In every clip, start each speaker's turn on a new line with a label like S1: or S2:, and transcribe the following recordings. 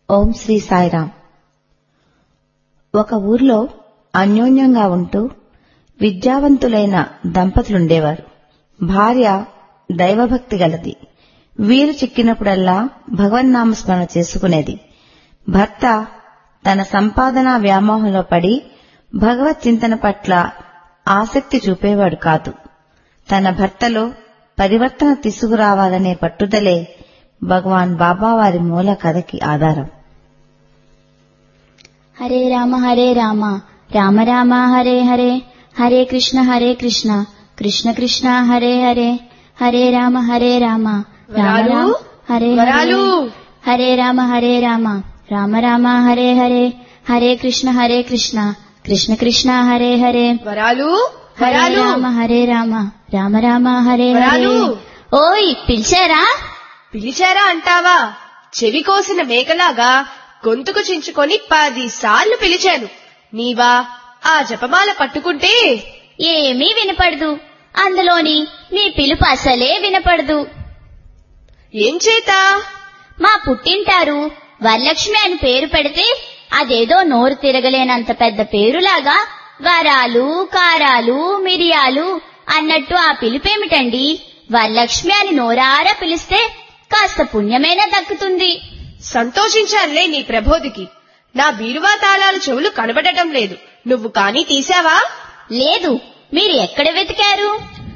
S1: ఓం శ్రీ సాయిరాం ఒక ఊర్లో అన్యోన్యంగా ఉంటూ విద్యావంతులైన దంపతులుండేవారు భార్య దైవభక్తి గలది వీరు చిక్కినప్పుడల్లా భగవన్నామస్మరణ చేసుకునేది భర్త తన సంపాదన వ్యామోహంలో పడి భగవత్ చింతన పట్ల ఆసక్తి చూపేవాడు కాదు తన భర్తలో పరివర్తన తీసుకురావాలనే పట్టుదలే భగవాన్ బాబా వారి మూల కథకి ఆధారం
S2: హరే రామ హరే రామ రామ రామ హరే హరే హరే కృష్ణ హరే కృష్ణ కృష్ణ కృష్ణ హరే హరే హరే రామ హరే రామ రామ
S3: వరాలు?
S2: రామ హరే హరే
S3: వరాలు?
S2: హరే రామ హరే రామ రామ రామ హరే హరే హరే కృష్ణ హరే కృష్ణ కృష్ణ కృష్ణ హరే హరే
S3: వరాలు
S2: హరే
S3: వరాలు
S2: రామ హరే రామ రామ రామ హరే హరే
S3: వరాలు?
S2: ఓయ్ పిలిచారా
S3: పిలిచారా అంటావా చెవి కోసిన మేకలాగా గొంతుకు చించుకొని పది సార్లు పిలిచాను నీవా ఆ జపమాల పట్టుకుంటే
S2: ఏమీ వినపడదు అందులోని మీ పిలుపు అసలే వినపడదు
S3: ఏం చేత
S2: మా పుట్టింటారు వరలక్ష్మి అని పేరు పెడితే అదేదో నోరు తిరగలేనంత పెద్ద పేరులాగా వరాలు కారాలు మిరియాలు అన్నట్టు ఆ పిలుపేమిటండి వరలక్ష్మి అని నోరారా పిలిస్తే కాస్త పుణ్యమైనా దక్కుతుంది
S3: సంతోషించానులే నీ ప్రబోధికి నా బీరువా తాళాలు చెవులు కనబడటం లేదు నువ్వు కానీ తీసావా
S2: లేదు మీరు ఎక్కడ వెతికారు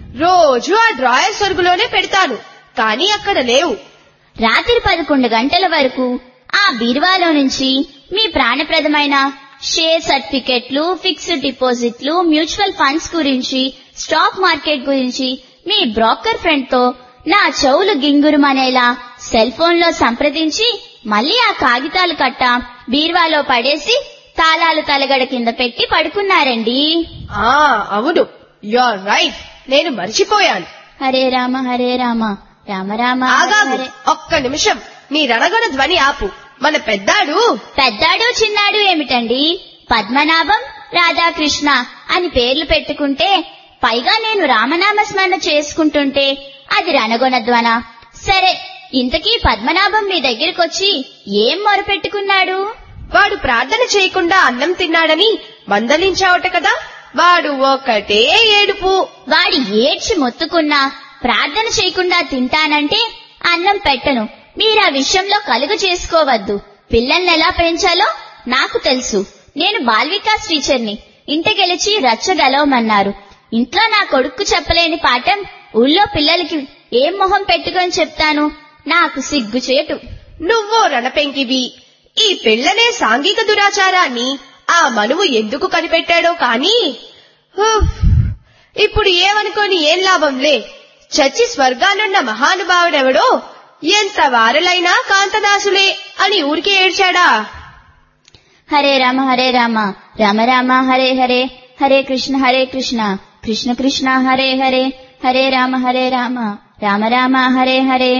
S3: రోజు ఆ డ్రాయర్ సొరుగులోనే పెడతాను కానీ అక్కడ లేవు
S2: రాత్రి పదకొండు గంటల వరకు ఆ బీరువాలో నుంచి మీ ప్రాణప్రదమైన షేర్ సర్టిఫికెట్లు ఫిక్స్డ్ డిపాజిట్లు మ్యూచువల్ ఫండ్స్ గురించి స్టాక్ మార్కెట్ గురించి మీ బ్రోకర్ ఫ్రెండ్ తో నా చెవులు గింగురుమనేలా సెల్ ఫోన్ లో సంప్రదించి మళ్ళీ ఆ కాగితాలు కట్ట బీరువాలో పడేసి తాళాలు తలగడ కింద పెట్టి పడుకున్నారండి
S3: ఆ అవును యూర్ రైట్ నేను మర్చిపోయాను
S2: హరే రామ హరే రామ రామ రామ హరే
S3: ఆగాగు
S2: హరే
S3: ఒక్క నిమిషం నీ రణగణ ధ్వని ఆపు మన పెద్దాడు
S2: పెద్దాడు చిన్నాడు ఏమిటండి పద్మనాభం రాధాకృష్ణ అని పేర్లు పెట్టుకుంటే పైగా నేను రామనామ స్మరణ చేసుకుంటుంటే అది రణగొనధ్వన సరే ఇంతకీ పద్మనాభం మీ దగ్గరకొచ్చి ఏం మొరపెట్టుకున్నాడు
S3: వాడు ప్రార్థన చేయకుండా అన్నం తిన్నాడని మందలించావట కదా వాడు ఒకటే ఏడుపు
S2: వాడి ఏడ్చి మొత్తుకున్నా ప్రార్థన చేయకుండా తింటానంటే అన్నం పెట్టను మీరు ఆ విషయంలో కలుగు చేసుకోవద్దు పిల్లల్ని ఎలా పెంచాలో నాకు తెలుసు నేను బాల్వికాస్ టీచర్ని ఇంటికెలిచి రచ్చగలవమన్నారు ఇంట్లో నా కొడుక్కు చెప్పలేని పాఠం ఊళ్ళో పిల్లలకి ఏం మొహం పెట్టుకొని చెప్తాను నాకు సిగ్గుచేటు
S3: నువ్వో రణపెంకివి ఈ పిల్లనే సాంఘిక దురాచారాన్ని ఆ మనువు ఎందుకు కనిపెట్టాడో కాని హుఫ్, ఇప్పుడు ఏమనుకోని ఏం లాభంలే చచ్చి స్వర్గానున్న మహానుభావుడెవడో ఎంత వారలైనా కాంతదాసులే అని ఊరికే ఏడ్చాడా
S2: హరే రామ హరే రామ రామ రామ హరే హరే హరే కృష్ణ హరే కృష్ణ కృష్ణ కృష్ణ హరే హరే హరే రామ హరే రామ రామ రామ హరే హరే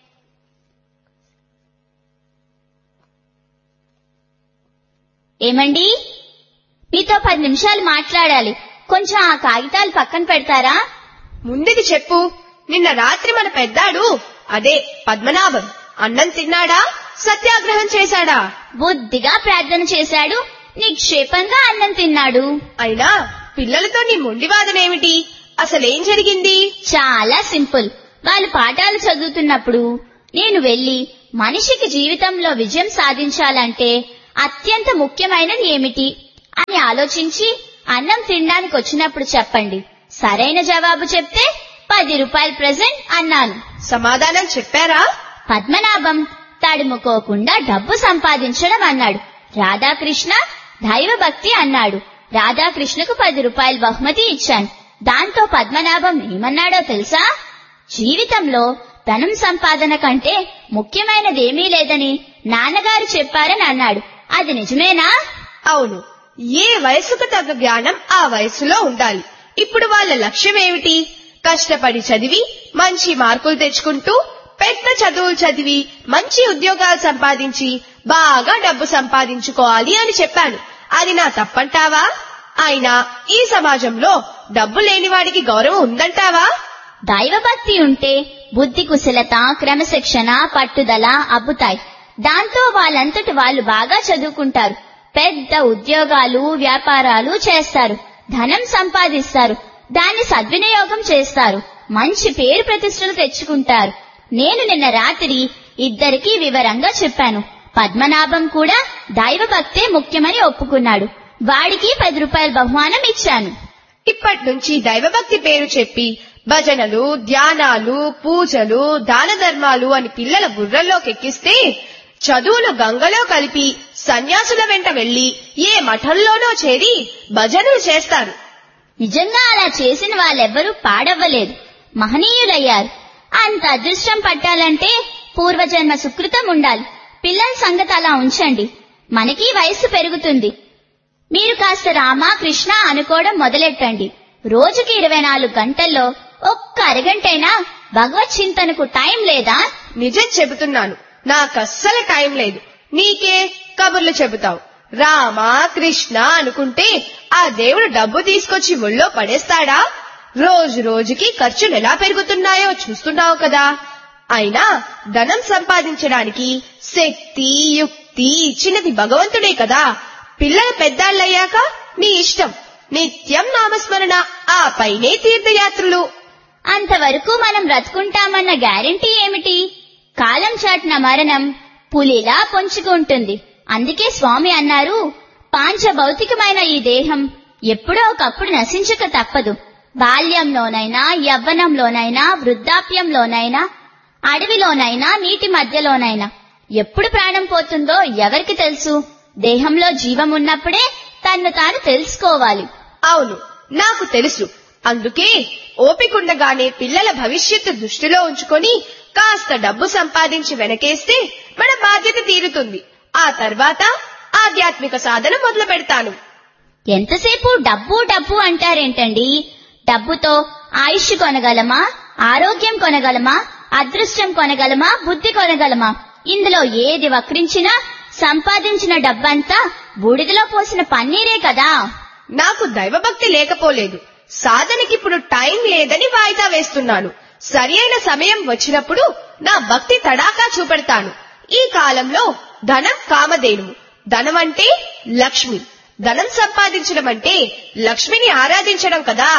S2: ఏమండి మీతో పది నిమిషాలు మాట్లాడాలి కొంచెం ఆ కాగితాలు పక్కన పెడతారా
S3: ముందుకి చెప్పు నిన్న రాత్రి మన పెద్దాడు అదే పద్మనాభం అన్నం తిన్నాడా సత్యాగ్రహం చేశాడా
S2: బుద్ధిగా ప్రార్థన చేశాడు నిక్షేపంగా అన్నం తిన్నాడు
S3: అయినా పిల్లలతో నీ మొండివాదనేమిటి అసలేం జరిగింది
S2: చాలా సింపుల్ వాళ్ళు పాఠాలు చదువుతున్నప్పుడు నేను వెళ్లి మనిషికి జీవితంలో విజయం సాధించాలంటే అత్యంత ముఖ్యమైనది ఏమిటి అని ఆలోచించి అన్నం తినడానికి వచ్చినప్పుడు చెప్పండి సరైన జవాబు చెప్తే పది రూపాయలు ప్రెజెంట్ అన్నాను
S3: సమాధానం చెప్పారా
S2: పద్మనాభం తడుముకోకుండా డబ్బు సంపాదించడం అన్నాడు రాధాకృష్ణ దైవభక్తి అన్నాడు రాధాకృష్ణకు పది రూపాయలు బహుమతి ఇచ్చాను దాంతో పద్మనాభం ఏమన్నాడో తెలుసా జీవితంలో ధనం సంపాదన కంటే ముఖ్యమైనదేమీ లేదని నాన్నగారు చెప్పారని అన్నాడు అది నిజమేనా
S3: అవును ఏ వయసుకు తగ్గ జ్ఞానం ఆ వయసులో ఉండాలి ఇప్పుడు వాళ్ళ లక్ష్యం ఏమిటి కష్టపడి చదివి మంచి మార్కులు తెచ్చుకుంటూ పెద్ద చదువులు చదివి మంచి ఉద్యోగాలు సంపాదించి బాగా డబ్బు సంపాదించుకోవాలి అని చెప్పాను అది నా తప్పంటావా అయినా ఈ సమాజంలో డబ్బు లేనివాడికి గౌరవం ఉందంటావా
S2: దైవభక్తి ఉంటే బుద్ధి కుశలత క్రమశిక్షణ పట్టుదల అబ్బుతాయి దాంతో వాళ్ళంతటి వాళ్ళు బాగా చదువుకుంటారు పెద్ద ఉద్యోగాలు వ్యాపారాలు చేస్తారు ధనం సంపాదిస్తారు దాన్ని సద్వినియోగం చేస్తారు మంచి పేరు ప్రతిష్టలు తెచ్చుకుంటారు నేను నిన్న రాత్రి ఇద్దరికీ వివరంగా చెప్పాను పద్మనాభం కూడా దైవభక్తే ముఖ్యమని ఒప్పుకున్నాడు వాడికి పది రూపాయల బహుమానం ఇచ్చాను
S3: ఇప్పటి నుంచి దైవభక్తి పేరు చెప్పి భజనలు ధ్యానాలు పూజలు దాన ధర్మాలు అని పిల్లల బుర్రల్లోకి ఎక్కిస్తే చదువులు గంగలో కలిపి సన్యాసుల వెంట వెళ్లి ఏ మఠంలోనో చేరి భజనలు చేస్తారు
S2: నిజంగా అలా చేసిన వాళ్ళెవ్వరూ పాడవ్వలేదు మహనీయులయ్యారు అంత అదృష్టం పట్టాలంటే పూర్వజన్మ సుకృతం ఉండాలి పిల్లల సంగతి అలా ఉంచండి మనకి వయస్సు పెరుగుతుంది మీరు కాస్త రామ కృష్ణ అనుకోవడం మొదలెట్టండి రోజుకి ఇరవై నాలుగు గంటల్లో ఒక్క అరగంటైనా భగవత్ చింతనకు టైం లేదా
S3: నిజం చెబుతున్నాను నాకస్సలు టైం లేదు నీకే కబుర్లు చెబుతావు రామ కృష్ణ అనుకుంటే ఆ దేవుడు డబ్బు తీసుకొచ్చి ఒళ్ళో పడేస్తాడా రోజు రోజుకి ఖర్చులు ఎలా పెరుగుతున్నాయో చూస్తున్నావు కదా అయినా ధనం సంపాదించడానికి శక్తి యుక్తి ఇచ్చినది భగవంతుడే కదా పిల్లలు పెద్దాళ్ళయ్యాక నీ ఇష్టం నిత్యం నామస్మరణ ఆ పైనే తీర్థయాత్రలు
S2: అంతవరకు మనం బ్రతుకుంటామన్న గ్యారెంటీ ఏమిటి కాలం చాటున మరణం పులిలా పొంచుకుంటుంది అందుకే స్వామి అన్నారు పాంచ భౌతికమైన ఈ దేహం ఎప్పుడో ఒకప్పుడు నశించక తప్పదు బాల్యంలోనైనా యవ్వనంలోనైనా వృద్ధాప్యంలోనైనా అడవిలోనైనా నీటి మధ్యలోనైనా ఎప్పుడు ప్రాణం పోతుందో ఎవరికి తెలుసు దేహంలో జీవం ఉన్నప్పుడే తన్ను తాను తెలుసుకోవాలి
S3: అవును నాకు తెలుసు అందుకే ఓపికండగానే పిల్లల భవిష్యత్తు దృష్టిలో ఉంచుకొని కాస్త డబ్బు సంపాదించి వెనకేస్తే మన బాధ్యత తీరుతుంది ఆ తర్వాత ఆధ్యాత్మిక సాధన మొదలు పెడతాను
S2: ఎంతసేపు డబ్బు డబ్బు అంటారేంటండి డబ్బుతో ఆయుష్ కొనగలమా ఆరోగ్యం కొనగలమా అదృష్టం కొనగలమా బుద్ధి కొనగలమా ఇందులో ఏది వక్రించినా సంపాదించిన డబ్బంతా బూడిదలో పోసిన పన్నీరే కదా
S3: నాకు దైవభక్తి లేకపోలేదు సాధనకిప్పుడు టైం లేదని వాయిదా వేస్తున్నాను సరి అయిన సమయం వచ్చినప్పుడు నా భక్తి తడాకా చూపెడతాను ఈ కాలంలో ధనం కామధేనువు ధనం అంటే లక్ష్మి ధనం సంపాదించడం అంటే లక్ష్మిని ఆరాధించడం కదా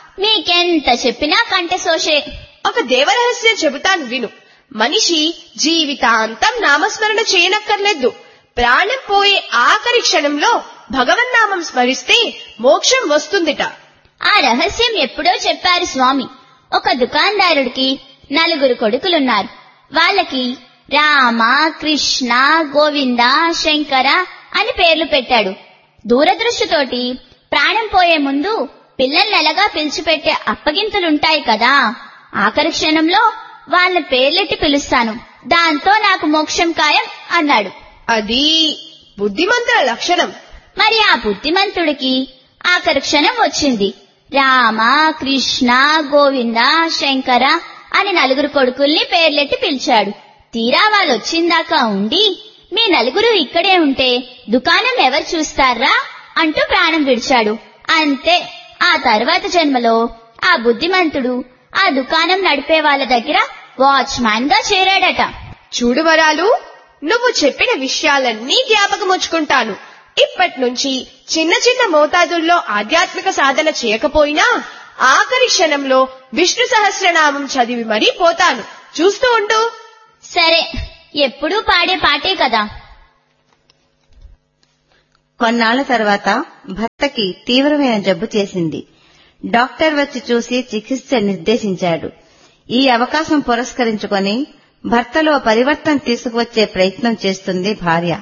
S2: మీకెంత చెప్పినా కంటె సోషే
S3: ఒక దేవరహస్యం చెబుతాను విను మనిషి జీవితాంతం నామస్మరణ చేయనక్కర్లేదు ప్రాణం పోయే ఆఖరి క్షణంలో భగవన్నామం స్మరిస్తే మోక్షం వస్తుందిట
S2: ఆ రహస్యం ఎప్పుడో చెప్పారు స్వామి ఒక దుకాందారుడికి నలుగురు కొడుకులున్నారు వాళ్ళకి రామ కృష్ణ గోవింద శంకర అని పేర్లు పెట్టాడు దూరదృష్టితోటి ప్రాణం పోయే ముందు పిల్లల్ని ఎలాగా పిలిచిపెట్టే అప్పగింతలుంటాయి కదా ఆఖరి క్షణంలో వాళ్ళ పేర్లెట్టి పిలుస్తాను దాంతో నాకు మోక్షం ఖాయం అన్నాడు
S3: అది బుద్ధిమంతుల లక్షణం
S2: మరి ఆ బుద్ధిమంతుడికి ఆఖరి క్షణం వచ్చింది రామ కృష్ణ గోవింద శంకర అని నలుగురు కొడుకుల్ని పేర్లెట్టి పిలిచాడు తీరా వాళ్ళు వచ్చిందాకా ఉండి మీ నలుగురు ఇక్కడే ఉంటే దుకాణం ఎవరు చూస్తారా అంటూ ప్రాణం విడిచాడు అంతే ఆ తర్వాత జన్మలో ఆ బుద్ధిమంతుడు ఆ దుకాణం నడిపే వాళ్ళ దగ్గర వాచ్మ్యాన్ గా చేరాడట
S3: చూడు వరాలు నువ్వు చెప్పిన విషయాలన్నీ జ్ఞాపకముంచుకుంటాను ఇప్పటి నుంచి చిన్న చిన్న మోతాదుల్లో ఆధ్యాత్మిక సాధన చేయకపోయినా ఆఖరి క్షణంలో విష్ణు సహస్రనామం చదివి మరీ పోతాను చూస్తూ ఉండు
S2: సరే ఎప్పుడూ పాడే పాటే కదా
S1: కొన్నాళ్ల తర్వాత భర్తకి తీవ్రమైన జబ్బు చేసింది డాక్టర్ వచ్చి చూసి చికిత్స నిర్దేశించాడు ఈ అవకాశం పురస్కరించుకొని భర్తలో పరివర్తన తీసుకువచ్చే ప్రయత్నం చేస్తుంది భార్య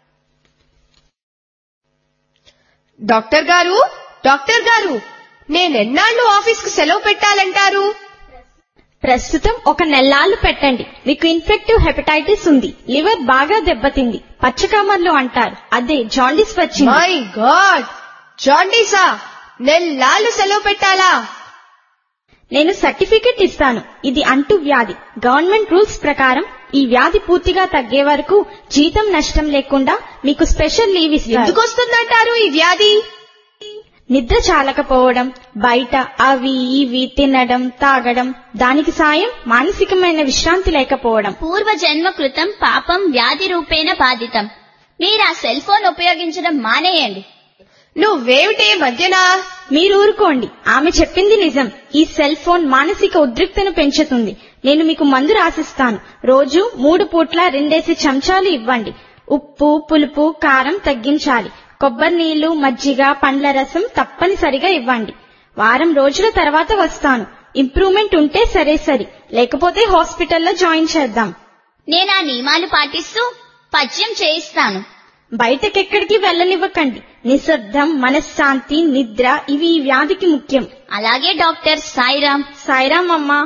S3: డాక్టర్ గారు డాక్టర్ గారు నేనెన్నాళ్ళు ఆఫీస్కు సెలవు పెట్టాలంటారు
S4: ప్రస్తుతం ఒక నెల్లాళ్ళు పెట్టండి మీకు ఇన్ఫెక్టివ్ హెపటైటిస్ ఉంది లివర్ బాగా దెబ్బతింది పచ్చకామర్లు అంటారు అదే జాండీస్ వచ్చింది
S3: మై గాడ్ జాండీసా నెల్లాళ్ళు సెలవు పెట్టాలా
S4: నేను సర్టిఫికెట్ ఇస్తాను ఇది అంటు వ్యాధి గవర్నమెంట్ రూల్స్ ప్రకారం ఈ వ్యాధి పూర్తిగా తగ్గే వరకు జీతం నష్టం లేకుండా మీకు స్పెషల్ లీవ్ ఇస్తారు
S3: ఎందుకు వస్తుందంటారు ఈ వ్యాధి
S4: నిద్ర చాలకపోవడం బయట అవి ఇవి తినడం తాగడం దానికి సాయం మానసికమైన విశ్రాంతి లేకపోవడం
S2: పూర్వ జన్మ కృతం పాపం వ్యాధి రూపేణ బాధితం మీరు ఆ సెల్ ఫోన్ ఉపయోగించడం మానేయండి
S3: నువ్వేమిటే మధ్యనా
S4: మీరు ఊరుకోండి ఆమె చెప్పింది నిజం ఈ సెల్ ఫోన్ మానసిక ఉద్రిక్తను పెంచుతుంది నేను మీకు మందు రాసిస్తాను రోజు మూడు పూట్ల రెండేసి చెంచాలు ఇవ్వండి ఉప్పు పులుపు కారం తగ్గించాలి కొబ్బరి నీళ్లు మజ్జిగ పండ్ల రసం తప్పనిసరిగా ఇవ్వండి వారం రోజుల తర్వాత వస్తాను ఇంప్రూవ్మెంట్ ఉంటే సరే సరి లేకపోతే హాస్పిటల్లో జాయిన్ చేద్దాం
S2: నేను ఆ నియమాలు పాటిస్తూ పద్యం చేయిస్తాను
S4: బయటకెక్కడికి వెళ్ళనివ్వకండి నిశ్శబ్దం మనశ్శాంతి నిద్ర ఇవి ఈ వ్యాధికి ముఖ్యం
S2: అలాగే డాక్టర్ సాయిరామ్
S4: సాయిరామ్ అమ్మా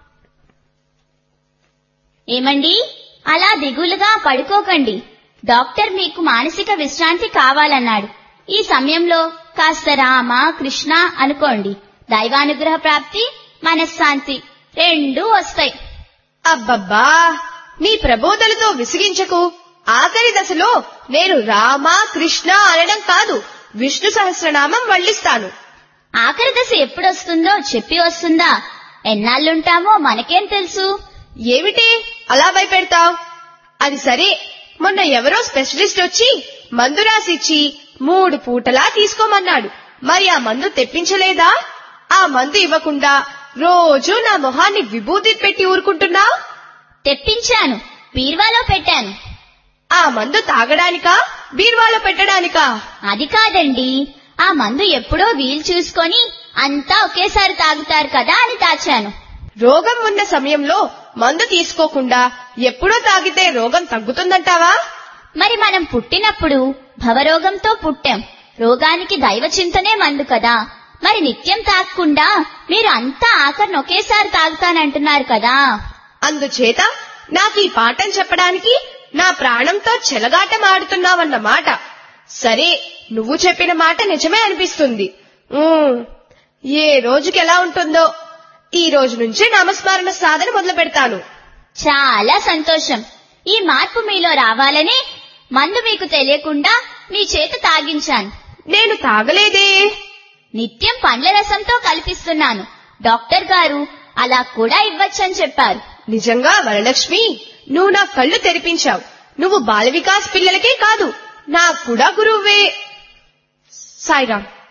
S2: ఏమండి అలా దిగులుగా పడుకోకండి డాక్టర్ మీకు మానసిక విశ్రాంతి కావాలన్నాడు ఈ సమయంలో కాస్త రామ కృష్ణ అనుకోండి దైవానుగ్రహ ప్రాప్తి మనశ్శాంతి రెండూ వస్తాయి
S3: అబ్బబ్బా నీ ప్రబోధలతో విసిగించకు ఆఖరి దశలో నేను రామ కృష్ణ అనడం కాదు విష్ణు సహస్రనామం వల్లిస్తాను
S2: ఆఖరి దశ ఎప్పుడొస్తుందో చెప్పి వస్తుందా ఎన్నాళ్ళుంటామో మనకేం తెలుసు
S3: ఏమిటి అలా భయపెడతావ్ అది సరే మొన్న ఎవరో స్పెషలిస్ట్ వచ్చి మందు రాసిచ్చి మూడు పూటలా తీసుకోమన్నాడు మరి ఆ మందు తెప్పించలేదా ఆ మందు ఇవ్వకుండా రోజు నా మొహాన్ని విభూతి పెట్టి ఊరుకుంటున్నావ్
S2: తెప్పించాను బీర్వాలో పెట్టాను
S3: ఆ మందు తాగడానికా బీర్వాలో పెట్టడానికా
S2: అది కాదండి ఆ మందు ఎప్పుడో వీలు చూసుకొని అంతా ఒకేసారి తాగుతారు కదా అని దాచాను
S3: రోగం ఉన్న సమయంలో మందు తీసుకోకుండా ఎప్పుడో తాగితే రోగం తగ్గుతుందంటావా
S2: మరి మనం పుట్టినప్పుడు భవరోగంతో పుట్టాం రోగానికి దైవ చింతనే మందు కదా మరి నిత్యం తాగకుండా మీరు అంతా ఆఖరిని ఒకేసారి తాగుతానంటున్నారు కదా
S3: అందుచేత నాకు ఈ పాఠం చెప్పడానికి నా ప్రాణంతో చెలగాటం ఆడుతున్నావన్నమాట సరే నువ్వు చెప్పిన మాట నిజమే అనిపిస్తుంది ఉమ్, ఏ రోజుకి ఎలా ఉంటుందో ఈ రోజు నుంచి నామస్మరణ సాధన మొదలు పెడతాను
S2: చాలా సంతోషం ఈ మార్పు మీలో రావాలని మందు మీకు తెలియకుండా మీ చేత తాగించాను
S3: నేను తాగలేదే
S2: నిత్యం పండ్ల రసంతో కల్పిస్తున్నాను డాక్టర్ గారు అలా కూడా ఇవ్వచ్చని చెప్పారు
S3: నిజంగా వరలక్ష్మి నువ్వు నా కళ్ళు తెరిపించావు నువ్వు బాల వికాస్ పిల్లలకే కాదు నాకు కూడా గురువే సాయిరామ్